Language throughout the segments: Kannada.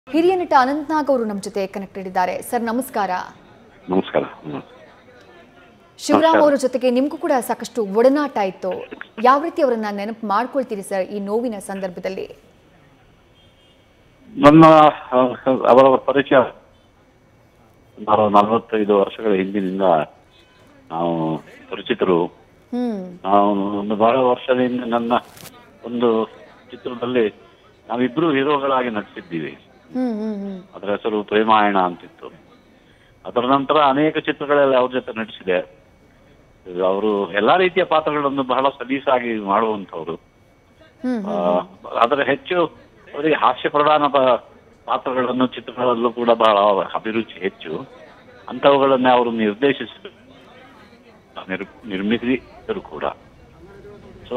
ಹಿರಿಯ ನಟ ಅನಂತ್ನಾಗ್ ಅವರು ನಮ್ಮ ಜೊತೆ ಕನೆಕ್ಟೆಡ್ ಇದ್ದಾರೆ ಸರ್ ನಮಸ್ಕಾರ ನಮಸ್ಕಾರ ಹ್ಮ್. ಶಿವರಾಮ್ ಅವರ ಜೊತೆಗೆ ನಿಮಗೂ ಕೂಡ ಸಾಕಷ್ಟು ಒಡನಾಟ ಇತ್ತು ಯಾವ ರೀತಿ ಅವರನ್ನ ನೆನಪು ಮಾಡ್ಕೊಳ್ತೀರಿ ಸರ್ ಈ ನೋವಿನ ಸಂದರ್ಭದಲ್ಲಿ ನನ್ನ ಅಹ್, ಅವರ ಪರಿಚಯ ಸುಮಾರು ನಲವತ್ತೈದು ವರ್ಷಗಳ ಹಿಂದಿನಿಂದ ನಾವು ಪರಿಚಿತರು ಹ್ಮ್ ನಾವು ಒಂದು ಬಹಳ ವರ್ಷದಿಂದ ನನ್ನ ಒಂದು ಚಿತ್ರದಲ್ಲಿ ನಾವಿಬ್ರು ಹೀರೋಗಳಾಗಿ ನಟಿಸಿದ್ದೀವಿ ಹ್ಮ್ ಹ್ಮ್ ಹ್ಮ್ ಅದರ ಹೆಸರು ಪ್ರೇಮಾಯಣ ಅಂತಿತ್ತು ಅದರ ನಂತರ ಅನೇಕ ಚಿತ್ರಗಳಲ್ಲಿ ಅವ್ರ ಜೊತೆ ನಟಿಸಿದೆ ಅವರು ಎಲ್ಲಾ ರೀತಿಯ ಪಾತ್ರಗಳನ್ನು ಬಹಳ ಸಲೀಸಾಗಿ ಮಾಡುವಂತವ್ರು ಹ್ಮ್ ಆ, ಆದರೆ ಹೆಚ್ಚು ಅವರಿಗೆ ಹಾಸ್ಯ ಪ್ರಧಾನ ಪ- ಪಾತ್ರಗಳನ್ನು ಚಿತ್ರಗಳಲ್ಲೂ ಕೂಡ ಬಹಳ ಅಭಿರುಚಿ ಹೆಚ್ಚು ಅಂತವುಗಳನ್ನೇ ಅವರು ನಿರ್ದೇಶಿಸಿದರು ನಿರ್ ನಿರ್ಮಿಸಿದರು ಕೂಡ ಸೊ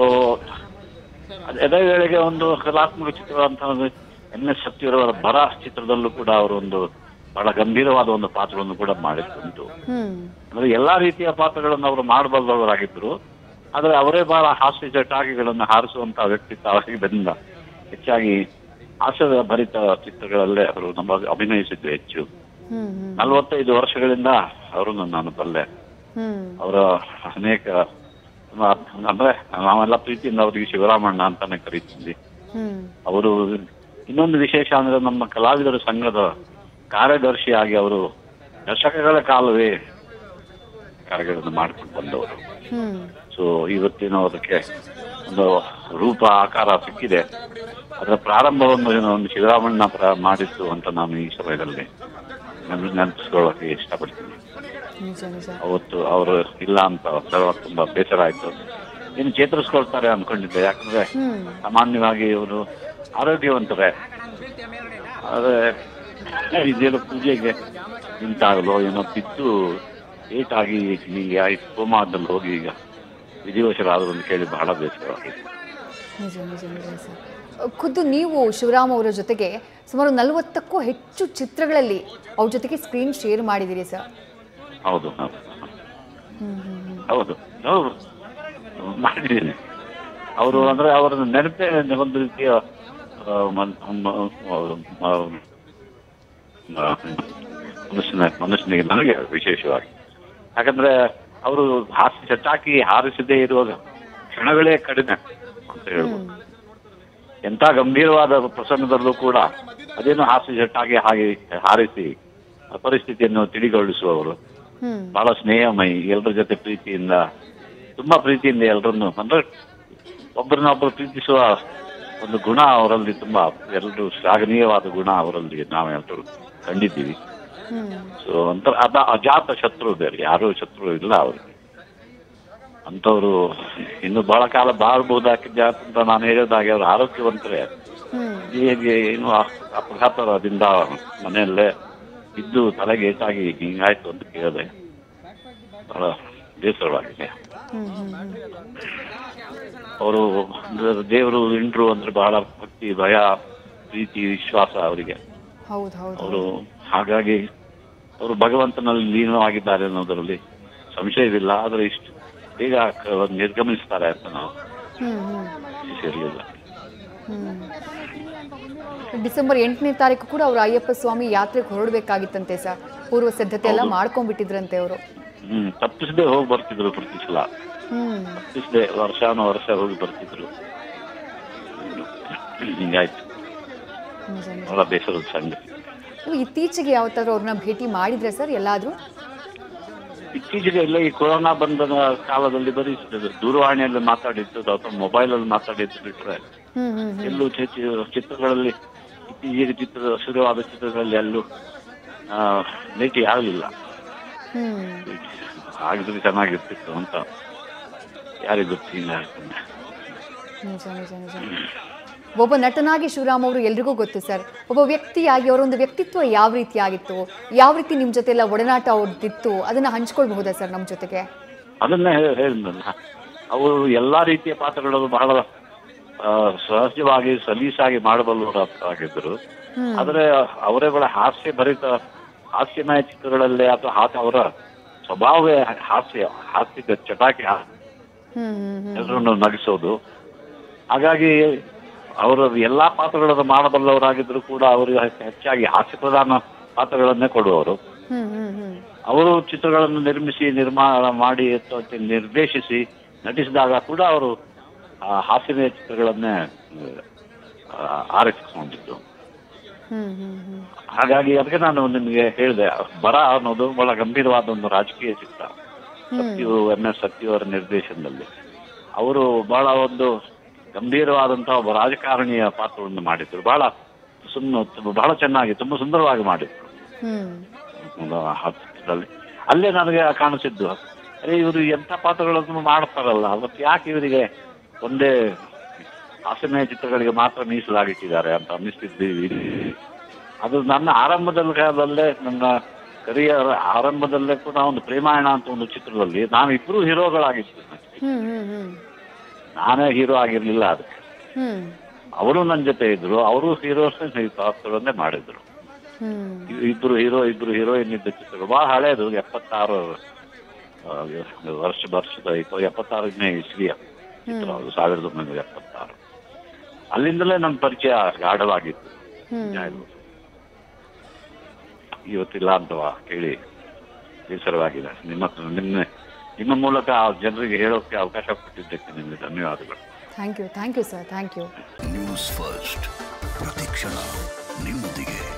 ಅದೇ ವೇಳೆಗೆ ಒಂದು ಕಲಾತ್ಮಕ ಚಿತ್ರ ಅಂತ ಎನ್ ಎಸ್ ಸತ್ಯವರ ಬರ ಚಿತ್ರದಲ್ಲೂ ಕೂಡ ಅವರು ಒಂದು ಬಹಳ ಗಂಭೀರವಾದ ಒಂದು ಪಾತ್ರವನ್ನು ಕೂಡ ಮಾಡಿದ್ದುಂಟು ಹ್ಮ್ ಅಂದ್ರೆ ಎಲ್ಲಾ ರೀತಿಯ ಪಾತ್ರಗಳನ್ನು ಅವರು ಮಾಡಬಲ್ಲವರಾಗಿದ್ದರು ಆದ್ರೆ ಅವರೇ ಬಹಳ ಹಾಸ್ಯ ಚಟಾಕಿಗಳನ್ನು ಹಾರಿಸುವಂತಹ ವ್ಯಕ್ತಿತ್ವ ಬಂದ ಹೆಚ್ಚಾಗಿ ಹಾಸ್ಯ ಭರಿತ ಚಿತ್ರಗಳಲ್ಲೇ ಅವರು ನಮ್ಮ ಅಭಿನಯಿಸಿದ್ದು ಹೆಚ್ಚು ಹ್ಮ್ ಹ್ಮ್ ನಲವತ್ತೈದು ವರ್ಷಗಳಿಂದ ಅವರನ್ನು ನಾನು ಬಲ್ಲೆ ಹ್ಮ್ ಅವರ ಅನೇಕ ಅಂದ್ರೆ ನಾವೆಲ್ಲ ಪ್ರೀತಿಯಿಂದ ಅವರಿಗೆ ಶಿವರಾಮಣ್ಣ ಅಂತಾನೆ ಕರೀತಿದ್ವಿ ಹ್ಮ್ ಅವರು ಇನ್ನೊಂದು ವಿಶೇಷ ಅಂದ್ರೆ ನಮ್ಮ ಕಲಾವಿದರ ಸಂಘದ ಕಾರ್ಯದರ್ಶಿಯಾಗಿ ಅವರು ದಶಕಗಳ ಕಾಲವೇ ಕಾರ್ಯಗಳನ್ನು ಮಾಡಿಕೊಂಡು ಬಂದವರು ಹ್ಮ್ ಸೊ ಇವತ್ತಿನ ಅದಕ್ಕೆ ಒಂದು ರೂಪ ಆಕಾರ ಸಿಕ್ಕಿದೆ ಅದರ ಪ್ರಾರಂಭವನ್ನು ಏನೋ ಒಂದು ಶಿವರಾಮಣ್ಣ ಪ್ರ- ಮಾಡಿದ್ದು ಅಂತ ನಾನು ಈ ಸಮಯದಲ್ಲಿ ನೆನ್- ನೆನಪಿಸ್ಕೊಳ್ಳೋಕೆ ಇಷ್ಟಪಡ್ತೀನಿ ನಿಜ ನಿಜ ಅವತ್ತು ಅವರು ಇಲ್ಲ ಅಂತ ಸ್ವಲ್ಪ ತುಂಬಾ ಬೇಸರ ಆಯ್ತು ಇನ್ನು ಚೇತರಿಸ್ಕೊಳ್ತಾರೆ ಅನ್ಕೊಂಡಿದ್ದೆ ಯಾಕಂದ್ರೆ ಹ್ಮ್ ಸಾಮಾನ್ಯವಾಗಿ ಇವರು ಆರೋಗ್ಯವಂತರೇ ಆದ್ರೆ ಇದೇನೋ ಪೂಜೆಗೆ ನಿಂತಾಗಲೋ ಏನೋ ಬಿದ್ದು ಏಟಾಗಿ ಹೀಗೆ ಆಯ್ತು ಕೋಮಾದಲ್ಲಿ ಹೋಗಿ ಈಗ ವಿಧಿವಶರಾದ್ರು ಅಂತ ಕೇಳಿ ಬಹಳ ಬೇಸರವಾಗಿದೆ ನಿಜ ನಿಜ ನಿಜ ಸರ್ ಖುದ್ದು ನೀವು ಶಿವರಾಮ್ ಅವರ ಜೊತೆಗೆ ಸುಮಾರು ನಲವತ್ತಕ್ಕೂ ಹೆಚ್ಚು ಚಿತ್ರಗಳಲ್ಲಿ ಅವ್ರ ಜೊತೆಗೆ ಸ್ಕ್ರೀನ್ ಶೇರ್ ಮಾಡಿದ್ದೀರಿ ಸರ್ ಹೌದು ಹೌದು ಹ್ಮ್ ಹ್ಮ್ ಹ್ಮ್ ಹೌದು ಹೌದು ಮಾಡಿದ್ದೀನಿ ಅವರು ಅಂದ್ರೆ ಅವರ ನೆನಪೇ ಒಂದು ರೀತಿಯ ಆ, ಮನ್- ಮ- ಮ- ಮ- ಮನುಷ್ಯನ ಮನುಷ್ಯನಿಗೆ ನನಗೆ ವಿಶೇಷವಾಗಿ ಯಾಕಂದ್ರೆ ಅವರು ಹಾಸ್ಯ ಚಟಾಕಿ ಹಾರಿಸದೇ ಇರುವ ಕ್ಷಣಗಳೇ ಕಡಿಮೆ ಅಂತ ಹೇಳ್ಬೋದು ಎಂತ ಗಂಭೀರವಾದ ಪ್ರಸಂಗದಲ್ಲೂ ಕೂಡ ಅದೇನು ಹಾಸ್ಯ ಚಟಾಕಿ ಹಾಗೆ ಹಾರಿಸಿ ಆ ಪರಿಸ್ಥಿತಿಯನ್ನು ತಿಳಿಗೊಳಿಸುವವರು ಹ್ಮ್ ಬಹಳ ಸ್ನೇಹಮಯಿ ಎಲ್ಲರ ಜೊತೆ ಪ್ರೀತಿಯಿಂದ ತುಂಬಾ ಪ್ರೀತಿಯಿಂದ ಎಲ್ಲರನ್ನು ಅಂದ್ರೆ ಒಬ್ಬರನ್ನೊಬ್ಬರು ಪ್ರೀತಿಸುವ ಒಂದು ಗುಣ ಅವರಲ್ಲಿ ತುಂಬಾ ಎಲ್ಲರೂ ಶ್ಲಾಘನೀಯವಾದ ಗುಣ ಅವರಲ್ಲಿ ನಾವೆಲ್ಲರೂ ಕಂಡಿದ್ದೀವಿ ಹ್ಮ್ ಸೊ ಅಂತ ಅದ ಅಜಾತ ಶತ್ರು ಬೇರೆ ಯಾರೂ ಶತ್ರು ಇಲ್ಲ ಅವ್ರಿಗೆ ಅಂಥವ್ರು ಇನ್ನು ಬಹಳ ಕಾಲ ಬಾಳ್ಬಹುದಾಗಿದ್ದ ಅಂತ ನಾನು ಹೇಳಿದಾಗೆ ಅವರು ಆರೋಗ್ಯವಂತರೇ ಹ್ಮ್ ಹೇಗೆ ಏನು ಅ- ಅಪಘಾತದಿಂದ ಮನೆಯಲ್ಲೇ ಇದ್ದು ತಲೆಗೆ ಏಟಾಗಿ ಹಿಂಗಾಯ್ತು ಅಂತ ಕೇಳಿದೆ ಬಹಳ ಬೇಸರವಾಗಿದೆ ಹ್ಮ್ ಹ್ಮ್ ಹ್ಮ್ ಅವರು ದೇವರು ಇಂಟ್ರು ಅಂದ್ರೆ ಬಹಳ ಭಕ್ತಿ ಭಯ ಪ್ರೀತಿ ವಿಶ್ವಾಸ ಅವರಿಗೆ ಹೌದು ಹೌದು ಅವರು ಹಾಗಾಗಿ ಅವರು ಭಗವಂತನಲ್ಲಿ ಲೀನವಾಗಿದ್ದಾರೆ ಅನ್ನೋದರಲ್ಲಿ ಸಂಶಯವಿಲ್ಲ ಆದರೆ ಇಷ್ಟು ಬೇಗ ಕ- ನಿರ್ಗಮಿಸ್ತಾರೆ ಅಂತ ನಾವು ಹ್ಮ್ ಹ್ಮ್ ಇರಲಿಲ್ಲ ಹ್ಮ್ ಡಿಸೆಂಬರ್ ಎಂಟನೇ ತಾರೀಕು ಕೂಡ ಅವರು ಅಯ್ಯಪ್ಪ ಸ್ವಾಮಿ ಯಾತ್ರೆಗೆ ಹೊರಡಬೇಕಾಗಿತ್ತಂತೆ ಸರ್ ಪೂರ್ವ ಸಿದ್ಧತೆ ಎಲ್ಲ ಮಾಡ್ಕೊಂಡ್ಬಿಟ್ಟಿದ್ರಂತೆ ಅವರು ಹ್ಮ್ ತಪ್ಪಿಸದೆ ಹೋಗಿ ಬರ್ತಿದ್ರು ಪ್ರತಿ ಸಲ ಹ್ಮ್ ತಪ್ಪಿಸದೆ ವರ್ಷಾನು ವರ್ಷ ಹೋಗಿ ಬರ್ತಿದ್ರು ಹಿಂಗಾಯ್ತು ನಿಜ ನಿಜ ಬಹಳ ಬೇಸರದ ಸಂಗತಿ ನೀವು ಇತ್ತೀಚೆಗೆ ಯಾವತ್ತಾದ್ರೂ ಅವ್ರನ್ನ ಭೇಟಿ ಮಾಡಿದ್ರೆ ಸರ್ ಎಲ್ಲಾದ್ರೂ ಇತ್ತೀಚೆಗೆ ಎಲ್ಲ ಈ ಕೊರೋನಾ ಬಂದ ಕಾಲದಲ್ಲಿ ಬರೀ ದೂರವಾಣಿಯಲ್ಲಿ ಮಾತಾಡಿದ್ದು ಅಥವಾ ಮೊಬೈಲ್ ಅಲ್ಲಿ ಮಾತಾಡಿದ್ದು ಬಿಟ್ರೆ ಹ್ಮ್ ಹ್ಮ್ ಹ್ಮ್ ಎಲ್ಲೂ ಚಿ- ಚಿ- ಚಿತ್ರಗಳಲ್ಲಿ ಇತ್ತೀಚೆಗೆ ಚಿತ್ರ ಶುರುವಾದ ಚಿತ್ರಗಳಲ್ಲಿ ಎಲ್ಲೂ ಆ, ಭೇಟಿ ಆಗಲಿಲ್ಲ ಹ್ಮ್ ಆಗಿದ್ರೆ ಚೆನ್ನಾಗಿರ್ತಿತ್ತು ಅಂತ ಯಾರಿಗೂ ಗೊತ್ತಿಲ್ಲ ಯಾಕಂದ್ರೆ ನಿಜ ನಿಜ ನಿಜ ಒಬ್ಬ ನಟನಾಗಿ ಶಿವರಾಮ್ ಅವರು ಎಲ್ರಿಗೂ ಗೊತ್ತು ಸರ್ ಒಬ್ಬ ವ್ಯಕ್ತಿಯಾಗಿ ಅವರೊಂದು ವ್ಯಕ್ತಿತ್ವ ಯಾವ ರೀತಿಯಾಗಿತ್ತು ಯಾವ ರೀತಿ ನಿಮ್ಮ ಜೊತೆ ಎಲ್ಲ ಒಡನಾಟ ಅವ್ರದ್ದಿತ್ತು ಅದನ್ನ ಹಂಚ್ಕೊಳ್ಬಹುದಾ ಸರ್ ನಮ್ಮ ಜೊತೆಗೆ ಅದನ್ನೇ ಹೇ- ಹೇಳಿದ್ನಲ್ಲ ಅವರು ಎಲ್ಲಾ ರೀತಿಯ ಪಾತ್ರಗಳನ್ನು ಬಹಳ ಆ, ಸಹಜವಾಗಿ ಸಲೀಸಾಗಿ ಮಾಡಬಲ್ಲವರಾಗಿದ್ದರು ಹ್ಮ್ ಆದ್ರೆ ಅವರೇ ಬಹಳ ಹಾಸ್ಯ ಭರಿತ ಹಾಸ್ಯಮಯ ಚಿತ್ರಗಳಲ್ಲೇ ಅಥವಾ ಹಾಸ್ಯ ಅವರ ಸ್ವಭಾವವೇ ಹಾಸ್ಯ ಹಾಸ್ಯದ ಚಟಾಕಿ ಹ್ಮ್ ಹ್ಮ್ ಹ್ಮ್ ಎಲ್ಲರನ್ನು ನಗಿಸೋದು ಹಾಗಾಗಿ ಅವರು ಎಲ್ಲಾ ಪಾತ್ರಗಳನ್ನು ಮಾಡಬಲ್ಲವರಾಗಿದ್ರು ಕೂಡ ಅವರು ಹೆಚ್ಚಾಗಿ ಹಾಸ್ಯ ಪ್ರಧಾನ ಪಾತ್ರಗಳನ್ನೇ ಕೊಡುವವರು ಹ್ಮ್ ಹ್ಮ್ ಹ್ಮ್ ಅವರು ಚಿತ್ರಗಳನ್ನು ನಿರ್ಮಿಸಿ ನಿರ್ಮಾಣ ಮಾಡಿ ಅಥವಾ ನಿರ್ದೇಶಿಸಿ ನಟಿಸಿದಾಗ ಕೂಡ ಅವರು ಆ ಹಾಸ್ಯಮಯ ಚಿತ್ರಗಳನ್ನೇ ಆ, ಆರಿಸಿಕೊಂಡಿದ್ದು ಹ್ಮ್ ಹ್ಮ್ ಹ್ಮ್ ಹಾಗಾಗಿ ಅದಕ್ಕೆ ನಾನು ನಿಮಗೆ ಹೇಳಿದೆ ಬರ ಅನ್ನೋದು ಬಹಳ ಗಂಭೀರವಾದ ಒಂದು ರಾಜಕೀಯ ಚಿತ್ರ ಸತ್ಯು ಎಂ ಎಸ್ ಸತ್ಯು ಅವರ ನಿರ್ದೇಶನದಲ್ಲಿ ಅವರು ಬಹಳ ಒಂದು ಗಂಭೀರವಾದಂತಹ ಒಬ್ಬ ರಾಜಕಾರಣಿಯ ಪಾತ್ರವನ್ನು ಮಾಡಿದ್ರು ಬಹಳ ಸುಮ್ಮನೆ ಬಹಳ ಚೆನ್ನಾಗಿ ತುಂಬಾ ಸುಂದರವಾಗಿ ಮಾಡಿದ್ರು ಹ್ಮ್ ಒಂದು ಆ ಚಿತ್ರದಲ್ಲಿ ಅಲ್ಲೇ ನನಗೆ ಕಾಣಿಸಿದ್ದು ಅರೆ ಇವರು ಎಂಥ ಪಾತ್ರಗಳನ್ನು ಮಾಡ್ತಾರಲ್ಲ ಅವತ್ತು ಯಾಕೆ ಇವರಿಗೆ ಒಂದೇ ಹಾಸ್ಯಮಯ ಚಿತ್ರಗಳಿಗೆ ಮಾತ್ರ ಮೀಸಲಾಗಿಟ್ಟಿದ್ದಾರೆ ಅಂತ ಅನ್ನಿಸ್ತಿದ್ದೀವಿ ಅದು ನನ್ನ ಆರಂಭದ ಕಾಲದಲ್ಲೇ ನನ್ನ ಕರಿಯರ್ ಆರಂಭದಲ್ಲೇ ಕೂಡ ಒಂದು ಪ್ರೇಮಾಯಣ ಅಂತ ಒಂದು ಚಿತ್ರದಲ್ಲಿ ನಾವು ಇಬ್ರು ಹೀರೋಗಳಾಗಿದ್ವಿ ಹ್ಮ್ ಹ್ಮ್ ಹ್ಮ್ ನಾನೇ ಹೀರೋ ಆಗಿರ್ಲಿಲ್ಲ ಅದಕ್ಕೆ ಹ್ಮ್ ಅವರು ನನ್ನ ಜೊತೆ ಇದ್ರು ಅವರು ಹೀರೋಸ್ ಪಾತ್ರವನ್ನೇ ಮಾಡಿದ್ರು ಹ್ಮ್ ಇ- ಇಬ್ರು ಹೀರೋ ಇಬ್ರು ಹೀರೋಯಿನ್ ಇದ್ದ ಚಿತ್ರಗಳು ಬಹಳ ಹಳೇದು ಎಪ್ಪತ್ತಾರು ಆ, ವರ್ಷ ವರ್ಷದ ಇಪ್ಪ ಎಪ್ಪತ್ತಾರನೇ ಇಸ್ವಿಯ ಚಿತ್ರ ಅದು ಸಾವಿರದ ಒಂಬೈನೂರ ಎಪ್ಪತ್ತಾರು ಅಲ್ಲಿಂದಲೇ ನನ್ನ ಪರಿಚಯ ಗಾಢವಾಗಿತ್ತು ಹ್ಮ್ ನಿಜ ಹೇಳ್ಬೋದು. ಇವತ್ತಿಲ್ಲ ಅಂತವಾ ಕೇಳಿ ಬೇಸರವಾಗಿದೆ ನಿಮ್ಮ ನಿಮ್ಮ ನಿಮ್ಮ ಮೂಲಕ ಆ ಜನರಿಗೆ ಹೇಳೋಕೆ ಅವಕಾಶ ಕೊಟ್ಟಿದ್ದಕ್ಕೆ ನಿಮಗೆ ಧನ್ಯವಾದಗಳು thank you thank you sir thank you News First ಪ್ರತಿಕ್ಷಣ ನಿಮ್ಮೊಂದಿಗೆ